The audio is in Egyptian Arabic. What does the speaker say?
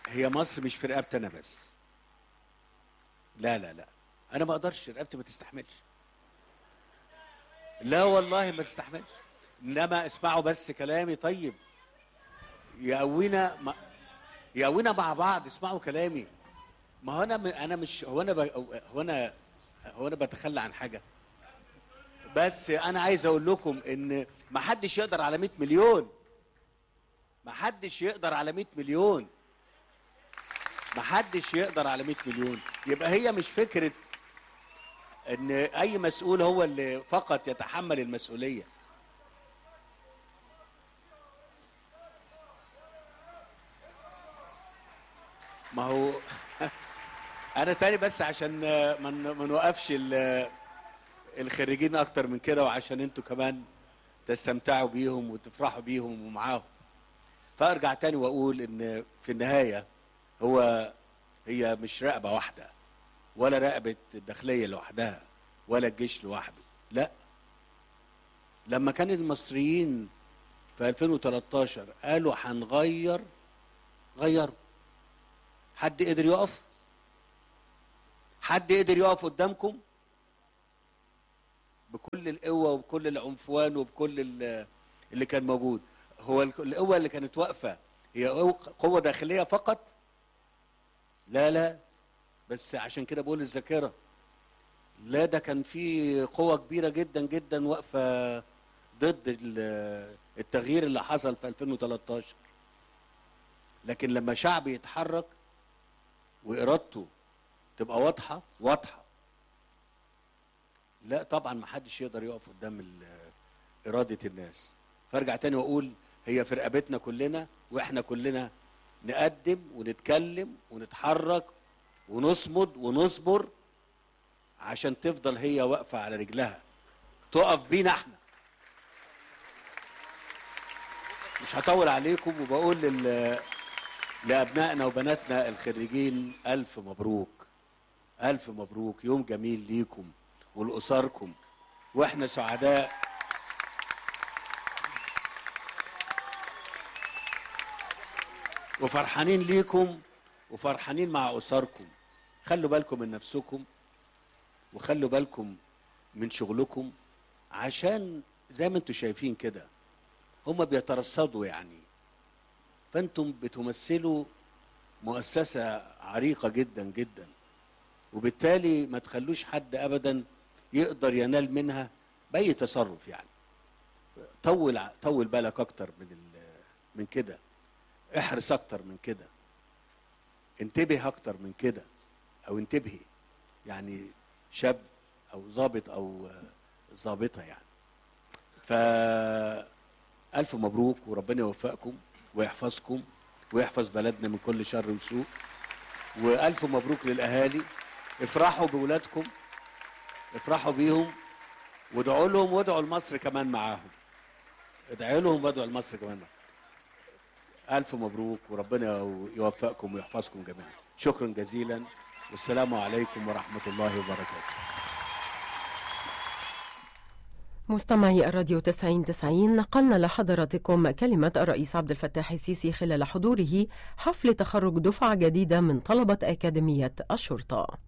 هي مصر مش في رقبتي انا بس لا لا لا انا ما اقدرش رقبتي ما تستحملش لا والله ما تستحملش انما اسمعوا بس كلامي طيب يقوينا ما يقوينا مع بعض اسمعوا كلامي ما هو انا م- انا مش هو انا ب... هو انا هو انا بتخلى عن حاجه بس انا عايز اقول لكم ان ما حدش يقدر على 100 مليون ما حدش يقدر على 100 مليون ما حدش يقدر على 100 مليون يبقى هي مش فكره ان اي مسؤول هو اللي فقط يتحمل المسؤوليه ما هو انا تاني بس عشان ما ن- ما نوقفش ال- الخريجين اكتر من كده وعشان انتوا كمان تستمتعوا بيهم وتفرحوا بيهم ومعاهم فارجع تاني واقول ان في النهايه هو هي مش رقبه واحده ولا رقبه الداخليه لوحدها ولا الجيش لوحده لا لما كان المصريين في 2013 قالوا هنغير غيروا حد قدر يقف حد قدر يقف قدامكم بكل القوة وبكل العنفوان وبكل ال- اللي كان موجود هو ال- القوة اللي كانت واقفة هي قوة- قوة داخلية فقط لا لا بس عشان كده بقول الذاكرة لا ده كان في قوة كبيرة جدا جدا واقفة ضد ال- التغيير اللي حصل في 2013 لكن لما شعب يتحرك وإرادته تبقى واضحة واضحة لا طبعا ما حدش يقدر يقف قدام ال- إرادة الناس فارجع تاني واقول هي في رقبتنا كلنا واحنا كلنا نقدم ونتكلم ونتحرك ونصمد ونصبر عشان تفضل هي واقفة على رجلها تقف بينا احنا مش هطول عليكم وبقول لل... لأبنائنا وبناتنا الخريجين ألف مبروك ألف مبروك يوم جميل ليكم ولأسركم وإحنا سعداء وفرحانين ليكم وفرحانين مع أسركم خلوا بالكم من نفسكم وخلوا بالكم من شغلكم عشان زي ما انتم شايفين كده هم بيترصدوا يعني فانتم بتمثلوا مؤسسة عريقة جدا جدا وبالتالي ما تخلوش حد ابدا يقدر ينال منها باي تصرف يعني طول ع- طول بالك اكتر من ال- من كده احرص اكتر من كده انتبه اكتر من كده او انتبهي يعني شاب او ضابط او آه، ضابطه يعني ف الف مبروك وربنا يوفقكم ويحفظكم ويحفظ بلدنا من كل شر وسوء والف مبروك للاهالي افرحوا بولادكم افرحوا بيهم وادعوا لهم وادعوا لمصر كمان معاهم ادعوا لهم وادعوا لمصر كمان معاهم الف مبروك وربنا يوفقكم ويحفظكم جميعا شكرا جزيلا والسلام عليكم ورحمه الله وبركاته مستمعي الراديو 90 90 نقلنا لحضراتكم كلمة الرئيس عبد الفتاح السيسي خلال حضوره حفل تخرج دفعة جديدة من طلبة أكاديمية الشرطة